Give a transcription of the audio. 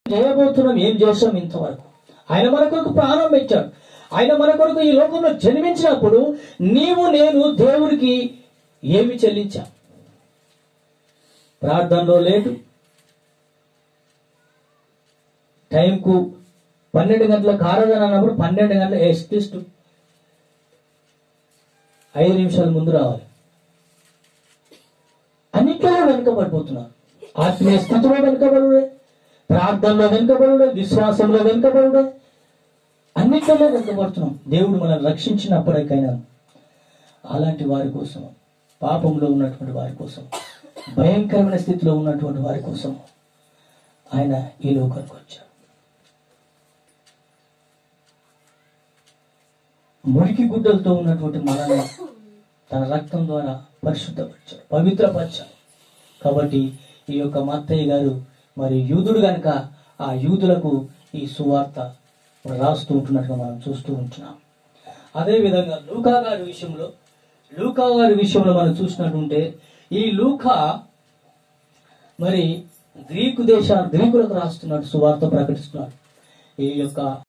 చేయబోతున్నాం ఏం చేస్తాం ఇంతవరకు ఆయన మన కొరకు ప్రాణం పెట్టాడు ఆయన మన కొరకు ఈ లోకంలో జన్మించినప్పుడు నీవు నేను దేవుడికి ఏమి చెల్లించా ప్రార్థనలో లేదు టైంకు పన్నెండు గంటలకు ఆరాధన అన్నప్పుడు పన్నెండు గంటల ఎస్టిస్ట్ ఐదు నిమిషాల ముందు రావాలి అన్నిట్లో వెనుకబడిపోతున్నారు ఆత్మీయ స్థితిలో వెనుకబడుడే ప్రార్థనలో వెనుకబడుడే విశ్వాసంలో వెనుకబడుడే అన్నిట్లో వెనుకబడుతున్నాం దేవుడు మనల్ని రక్షించినప్పటికైనా అలాంటి వారి కోసం పాపంలో ఉన్నటువంటి వారి కోసం భయంకరమైన స్థితిలో ఉన్నటువంటి వారి కోసం ఆయన ఈ లోకానికి వచ్చారు మురికి గుడ్డలతో ఉన్నటువంటి మనల్ని తన రక్తం ద్వారా పరిశుద్ధపరిచారు పవిత్రపరిచారు కాబట్టి ఈ యొక్క మత్తయ్య గారు మరి యూదుడు గనుక ఆ యూదులకు ఈ సువార్త రాస్తూ ఉంటున్నట్టుగా మనం చూస్తూ ఉంటున్నాం అదే విధంగా లూకా గారి విషయంలో లూకా గారి విషయంలో మనం చూసినట్టుంటే ఈ లూకా మరి గ్రీకు దేశ గ్రీకులకు రాస్తున్నట్టు సువార్త ప్రకటిస్తున్నాడు ఈ యొక్క